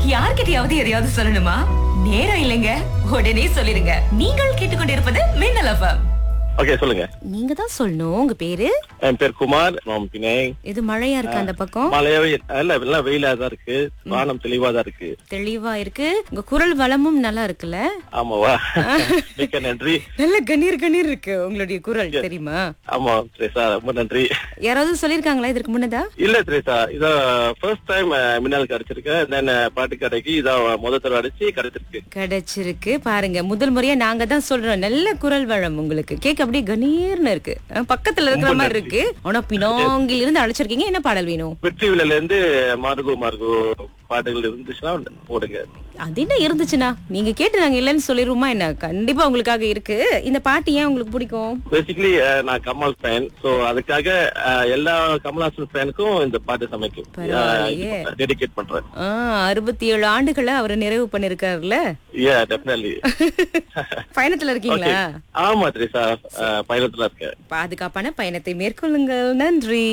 யார்கிட்டயாவது எதையாவது சொல்லணுமா நேரம் இல்லைங்க உடனே சொல்லிருங்க நீங்கள் கேட்டுக்கொண்டிருப்பது மின்னல் எஃப்எம் ஓகே சொல்லுங்க நீங்க தான் சொல்லணும் உங்க பேரு என் பேர் குமார் நான் பினாங் இது மழையா இருக்கு அந்த பக்கம் மழையாவே இல்ல எல்லாம் வெயிலா தான் இருக்கு வானம் தெளிவா தான் இருக்கு தெளிவா இருக்கு உங்க குரல் வளமும் நல்லா இருக்குல்ல ஆமாவா மிக்க நன்றி நல்ல கணீர் கணீர் இருக்கு உங்களுடைய குரல் தெரியுமா ஆமா திரேசா ரொம்ப நன்றி யாராவது சொல்லிருக்காங்களா இதற்கு முன்னதா இல்ல திரேசா இதான் ஃபர்ஸ்ட் டைம் மின்னல் கிடைச்சிருக்கேன் தென் பாட்டு கடைக்கு இதான் முத தடவை அடிச்சு கிடைச்சிருக்கு கிடைச்சிருக்கு பாருங்க முதல் முறையா நாங்க தான் சொல்றோம் நல்ல குரல் வளம் உங்களுக்கு கேட்க அப்படியே கணீர்னு இருக்கு அஹ், பக்கத்துல இருக்கிற மாதிரி இருக்கு ஆனா பினாங்கில் இருந்து அழைச்சிருக்கீங்க என்ன பாடல் வேணும் வெற்றி விலையில இருந்து மார்கோ மார்கோ பாட்டுகள் இருந்துச்சுன்னா போடுங்க அது என்ன இருந்துச்சுன்னா நீங்க கேட்டு நாங்க இல்லைன்னு சொல்லிருவோமா என்ன கண்டிப்பா உங்களுக்காக இருக்கு இந்த பாட்டு ஏன் உங்களுக்கு பிடிக்கும் பேசிக்கலி நான் கமல் ஃபேன் சோ அதுக்காக அஹ், எல்லா கமல்ஹாசன் ஃபேனுக்கும் இந்த பாட்டு சமைக்கும் பரவாயில்லையே. டெடிகேட் பண்றேன் ஆஹ் அறுபத்தி ஏழு ஆண்டுகளை அவர் நிறைவு பண்ணிருக்காருல்ல ஏ டெஃபினெட்லி பயணத்துல இருக்கீங்களா ஆமா திரேசா பயணத்துல இருக்கேன் பாதுகாப்பான பயணத்தை மேற்கொள்ளுங்கள் நன்றி